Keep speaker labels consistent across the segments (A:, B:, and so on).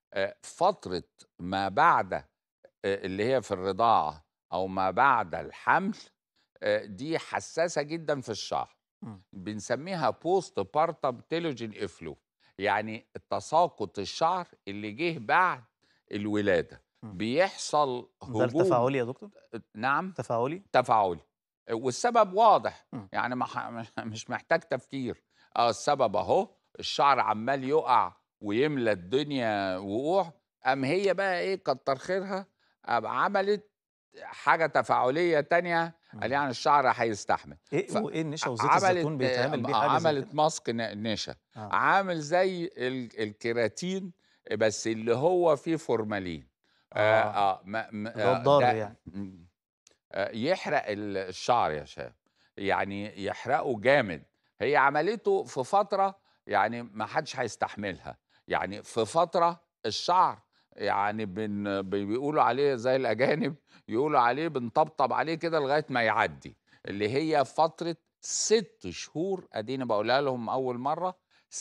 A: آآ فترة ما بعد آآ اللي هي في الرضاعة أو ما بعد الحمل آآ دي حساسة جدًا في الشعر،
B: إمم.
A: بنسميها postpartum telogen effluve يعني تساقط الشعر اللي جه بعد الولادة،
B: إمم.
A: بيحصل
B: ده
A: هجوم
B: تفاعلي يا دكتور؟
A: نعم؟
B: تفاعلي؟
A: تفاعلي والسبب واضح
B: إمم.
A: يعني ما ح مش محتاج تفكير اه السبب اهو الشعر عمال يقع ويملى الدنيا وقوع قام هي بقى ايه كتر خيرها قام عملت حاجه تفاعليه تانية قال
B: إمم.
A: يعني الشعر هيستحمل
B: إيه
A: ف-
B: وإيه النشا وزيت
A: عملت
B: الزيتون بيتعمل بيه
A: آه،
B: حاجة زي
A: عملت
B: كده؟
A: ماسك ن- نشا
B: آه.
A: عامل زي ال- الكيراتين بس اللي هو فيه فورمالين اه,
B: آه.
A: آه ما ما
B: اللي هو
A: آه،
B: الضار
A: ده-
B: يعني.
A: مم. آه، يحرق ال- الشعر يا شباب يعني يحرقه جامد هي عملته في فترة يعني ما حدش هيستحملها يعني في فترة الشعر يعني بن بي- بيقولوا عليه زي الأجانب يقولوا عليه بنطبطب عليه كده لغاية ما يعدي اللي هي فترة ست شهور أديني بقولها لهم أول مرة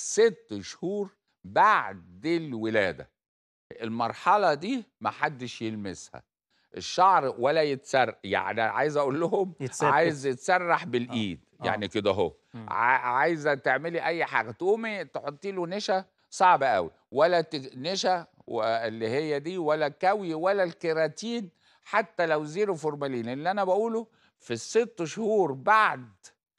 A: ست شهور بعد الولادة المرحلة دي ما حدش يلمسها الشعر ولا يتسرق يعني عايز اقول لهم
B: يتساب
A: عايز يتسرح بالايد
B: آه.
A: يعني كده اهو
B: مم.
A: ع- عايزه تعملي اي حاجه تقومي تحطي له نشا صعب قوي ولا تج- نشا و- اللي هي دي ولا الكوي ولا الكيراتين حتى لو زيرو فورمالين اللي انا بقوله في الست شهور بعد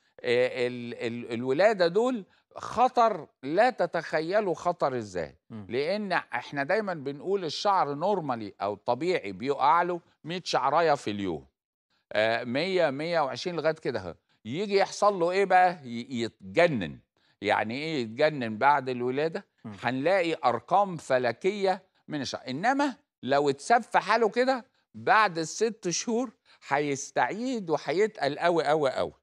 A: آه، ال- ال- الولاده دول خطر لا تتخيلوا خطر ازاي
B: مم.
A: لان احنا دايما بنقول الشعر نورمالي او طبيعي بيقع له 100 شعرايه في اليوم آه، 100 120 لغايه كده اهو يجي يحصل له ايه بقى ي- يتجنن يعني ايه يتجنن بعد الولاده
B: مم.
A: هنلاقي ارقام فلكيه من الشعر انما لو اتساب في حاله كده بعد الست شهور هيستعيد وهيتقل قوي قوي قوي